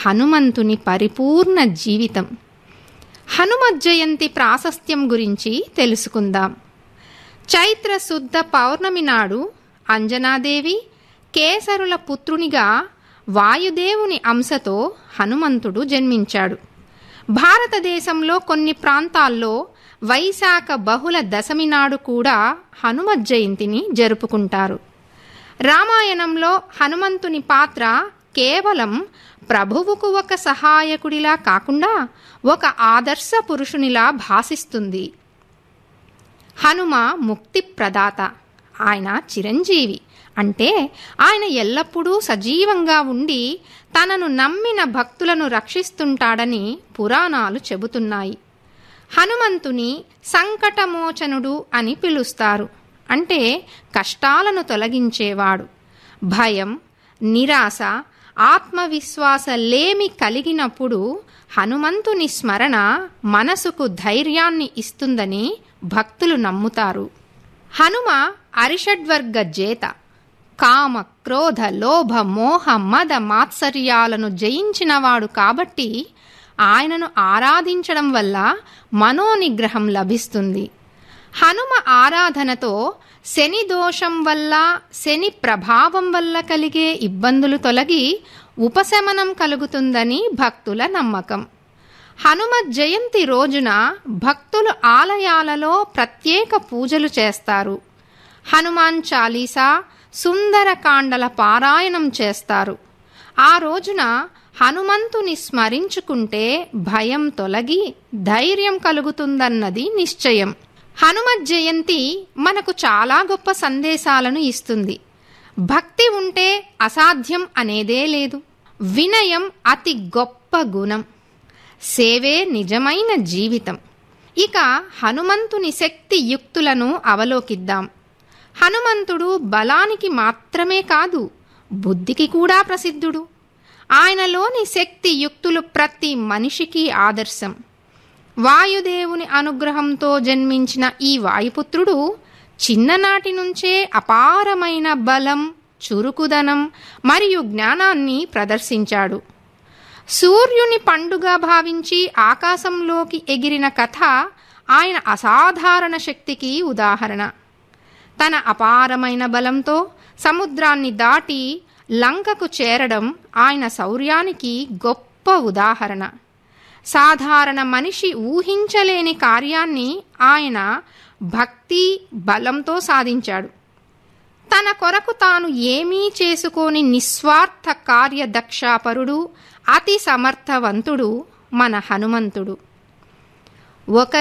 హనుమంతుని పరిపూర్ణ జీవితం హనుమత్ జయంతి ప్రాశస్త్యం గురించి తెలుసుకుందాం చైత్ర శుద్ధ పౌర్ణమి నాడు అంజనాదేవి కేసరుల పుత్రునిగా వాయుదేవుని అంశతో హనుమంతుడు జన్మించాడు భారతదేశంలో కొన్ని ప్రాంతాల్లో వైశాఖ బహుళ దశమి నాడు కూడా హనుమత్ జయంతిని జరుపుకుంటారు రామాయణంలో హనుమంతుని పాత్ర కేవలం ప్రభువుకు ఒక సహాయకుడిలా కాకుండా ఒక ఆదర్శ పురుషునిలా భాసిస్తుంది హనుమ ముక్తి ప్రదాత ఆయన చిరంజీవి అంటే ఆయన ఎల్లప్పుడూ సజీవంగా ఉండి తనను నమ్మిన భక్తులను రక్షిస్తుంటాడని పురాణాలు చెబుతున్నాయి హనుమంతుని సంకటమోచనుడు అని పిలుస్తారు అంటే కష్టాలను తొలగించేవాడు భయం నిరాశ ఆత్మవిశ్వాస లేమి కలిగినప్పుడు హనుమంతుని స్మరణ మనసుకు ధైర్యాన్ని ఇస్తుందని భక్తులు నమ్ముతారు హనుమ అరిషడ్వర్గ జేత కామ క్రోధ లోభ మోహ మద మాత్సర్యాలను జయించినవాడు కాబట్టి ఆయనను ఆరాధించడం వల్ల మనోనిగ్రహం లభిస్తుంది హనుమ ఆరాధనతో శని దోషం వల్ల శని ప్రభావం వల్ల కలిగే ఇబ్బందులు తొలగి ఉపశమనం కలుగుతుందని భక్తుల నమ్మకం హనుమ జయంతి రోజున భక్తులు ఆలయాలలో ప్రత్యేక పూజలు చేస్తారు హనుమాన్ చాలీసా సుందరకాండల పారాయణం చేస్తారు ఆ రోజున హనుమంతుని స్మరించుకుంటే భయం తొలగి ధైర్యం కలుగుతుందన్నది నిశ్చయం హనుమత్ జయంతి మనకు చాలా గొప్ప సందేశాలను ఇస్తుంది భక్తి ఉంటే అసాధ్యం అనేదే లేదు వినయం అతి గొప్ప గుణం సేవే నిజమైన జీవితం ఇక హనుమంతుని శక్తి యుక్తులను అవలోకిద్దాం హనుమంతుడు బలానికి మాత్రమే కాదు బుద్ధికి కూడా ప్రసిద్ధుడు ఆయనలోని శక్తి యుక్తులు ప్రతి మనిషికి ఆదర్శం వాయుదేవుని అనుగ్రహంతో జన్మించిన ఈ వాయుపుత్రుడు చిన్ననాటి నుంచే అపారమైన బలం చురుకుదనం మరియు జ్ఞానాన్ని ప్రదర్శించాడు సూర్యుని పండుగ భావించి ఆకాశంలోకి ఎగిరిన కథ ఆయన అసాధారణ శక్తికి ఉదాహరణ తన అపారమైన బలంతో సముద్రాన్ని దాటి లంకకు చేరడం ఆయన శౌర్యానికి గొప్ప ఉదాహరణ సాధారణ మనిషి ఊహించలేని కార్యాన్ని ఆయన భక్తి బలంతో సాధించాడు తన కొరకు తాను ఏమీ చేసుకోని నిస్వార్థ కార్యదక్షాపరుడు అతి సమర్థవంతుడు మన హనుమంతుడు ఒక